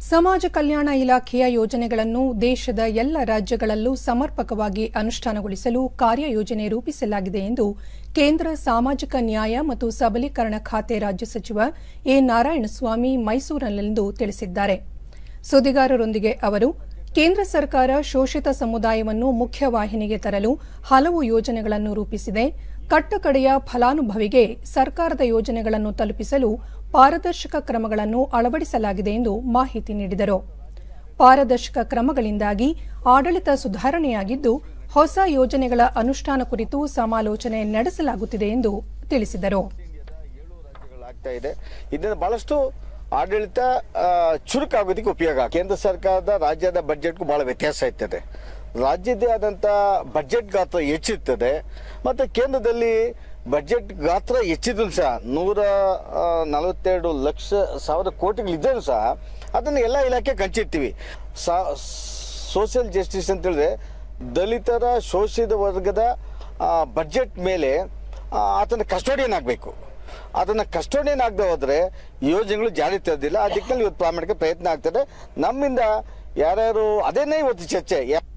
ಸಮಾಜ ಕಲ್ಯಾಣ ಇಲಾಖೆಯ ಯೋಜನೆಗಳನ್ನು ದೇಶದ ಎಲ್ಲ ರಾಜ್ಯಗಳಲ್ಲೂ ಸಮರ್ಪಕವಾಗಿ ಅನುಷ್ಠಾನಗೊಳಿಸಲು ಕಾರ್ಯಯೋಜನೆ ರೂಪಿಸಲಾಗಿದೆ ಎಂದು ಕೇಂದ್ರ ಸಾಮಾಜಿಕ ನ್ಯಾಯ ಮತ್ತು ಸಬಲೀಕರಣ ಖಾತೆ ರಾಜ್ಯ ಸಚಿವ ಎ ನಾರಾಯಣಸ್ವಾಮಿ ಮೈಸೂರಿನಲ್ಲಿಂದು ತಿಳಿಸಿದ್ದಾರೆ ಸುದ್ದಿಗಾರರೊಂದಿಗೆ ಅವರು ಕೇಂದ್ರ ಸರ್ಕಾರ ಶೋಷಿತ ಸಮುದಾಯವನ್ನು ಮುಖ್ಯವಾಹಿನಿಗೆ ತರಲು ಹಲವು ಯೋಜನೆಗಳನ್ನು ರೂಪಿಸಿದೆ ಕಟ್ಟಕಡೆಯ ಫಲಾನುಭವಿಗೆ ಸರ್ಕಾರದ ಯೋಜನೆಗಳನ್ನು ತಲುಪಿಸಲು ಪಾರದರ್ಶಕ ಕ್ರಮಗಳನ್ನು ಅಳವಡಿಸಲಾಗಿದೆ ಎಂದು ಮಾಹಿತಿ ನೀಡಿದರು ಪಾರದರ್ಶಕ ಕ್ರಮಗಳಿಂದಾಗಿ ಆಡಳಿತ ಸುಧಾರಣೆಯಾಗಿದ್ದು ಹೊಸ ಯೋಜನೆಗಳ ಅನುಷ್ಠಾನ ಕುರಿತು ಸಮಾಲೋಚನೆ ನಡೆಸಲಾಗುತ್ತಿದೆ ಎಂದು ತಿಳಿಸಿದರು ಆಗ್ತಾ ಇದೆ ಇದರಿಂದ ಬಹಳಷ್ಟು ಆಡಳಿತ ಆ, ಚುರುಕಾಗೋದಕ್ಕೆ ಉಪಯೋಗ ಕೇಂದ್ರ ಸರ್ಕಾರದ ರಾಜ್ಯದ ಬಜೆಟ್ಗೂ ಬಹಳ ವ್ಯತ್ಯಾಸ ಇರ್ತದೆ ರಾಜ್ಯದೇ ಆದಂಥ ಬಜೆಟ್ ಗಾತ್ರ ಹೆಚ್ಚಿರ್ತದೆ ಮತ್ತು ಕೇಂದ್ರದಲ್ಲಿ ಬಜೆಟ್ ಗಾತ್ರ ಹೆಚ್ಚಿದ್ರು ಸಹ ನೂರ ಆ, ನಲವತ್ತೆರಡು ಲಕ್ಷ ಸಾವಿರ ಕೋಟಿಗಳಿದ್ದರೂ ಸಹ ಅದನ್ನು ಎಲ್ಲ ಇಲಾಖೆಗೆ ಹಂಚಿರ್ತೀವಿ ಸಾ ಸೋಷಿಯಲ್ ಜಸ್ಟಿಸ್ ಅಂತ ಹೇಳಿದ್ರೆ ದಲಿತರ ಶೋಷಿತ ವರ್ಗದ ಆ, ಬಜೆಟ್ ಮೇಲೆ ಆ, ಆತನ ಕಸ್ಟೋಡಿಯನ್ ಆಗಬೇಕು ಅದನ್ನು ಕಸ್ಟೋಡಿಯನ್ ಆಗದೆ ಹೋದರೆ ಯೋಜನೆಗಳು ಜಾರಿ ತರೋದಿಲ್ಲ ಆ ದಿಕ್ಕಿನಲ್ಲಿ ಇವತ್ತು ಪ್ರಾಮಾಣಿಕ ಪ್ರಯತ್ನ ಆಗ್ತದೆ ನಮ್ಮಿಂದ ಯಾರ್ಯಾರು ಅದೇನೇ ಇವತ್ತು ಚರ್ಚೆ ಯಾ-